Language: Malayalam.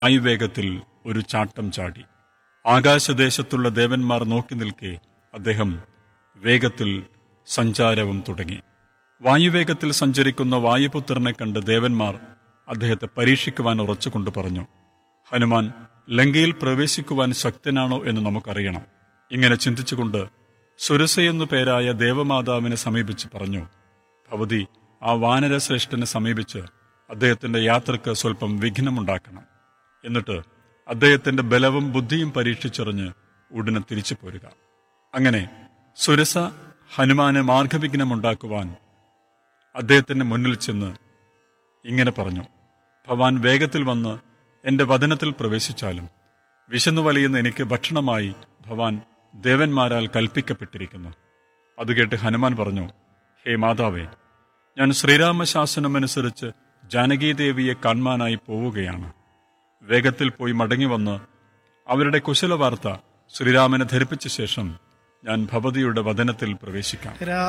വായുവേഗത്തിൽ ഒരു ചാട്ടം ചാടി ആകാശദേശത്തുള്ള ദേവന്മാർ നോക്കി നിൽക്കെ അദ്ദേഹം വേഗത്തിൽ സഞ്ചാരവും തുടങ്ങി വായുവേഗത്തിൽ സഞ്ചരിക്കുന്ന വായുപുത്രനെ കണ്ട് ദേവന്മാർ അദ്ദേഹത്തെ പരീക്ഷിക്കുവാൻ ഉറച്ചുകൊണ്ട് പറഞ്ഞു ഹനുമാൻ ലങ്കയിൽ പ്രവേശിക്കുവാൻ ശക്തനാണോ എന്ന് നമുക്കറിയണം ഇങ്ങനെ ചിന്തിച്ചുകൊണ്ട് സുരസയെന്നു പേരായ ദേവമാതാവിനെ സമീപിച്ച് പറഞ്ഞു ഭവതി ആ വാനരശ്രേഷ്ഠനെ സമീപിച്ച് അദ്ദേഹത്തിന്റെ യാത്രക്ക് സ്വല്പം വിഘ്നമുണ്ടാക്കണം എന്നിട്ട് അദ്ദേഹത്തിന്റെ ബലവും ബുദ്ധിയും പരീക്ഷിച്ചറിഞ്ഞ് ഉടനെ തിരിച്ചു പോരുക അങ്ങനെ സുരസ ഹനുമാന് മാർഗവിഘ്നമുണ്ടാക്കുവാൻ അദ്ദേഹത്തിന്റെ മുന്നിൽ ചെന്ന് ഇങ്ങനെ പറഞ്ഞു ഭവാൻ വേഗത്തിൽ വന്ന് എന്റെ വചനത്തിൽ പ്രവേശിച്ചാലും വിശന്നു വലയുന്ന എനിക്ക് ഭക്ഷണമായി ഭവാൻ ദേവന്മാരാൽ കൽപ്പിക്കപ്പെട്ടിരിക്കുന്നു അത് കേട്ട് ഹനുമാൻ പറഞ്ഞു ഹേ മാതാവേ ഞാൻ ശ്രീരാമശാസനമനുസരിച്ച് ജാനകീദേവിയെ കാണാനായി പോവുകയാണ് വേഗത്തിൽ പോയി മടങ്ങി വന്ന് അവരുടെ കുശല വാർത്ത ശ്രീരാമനെ ധരിപ്പിച്ച ശേഷം ഞാൻ ഭവതിയുടെ വചനത്തിൽ പ്രവേശിക്കാം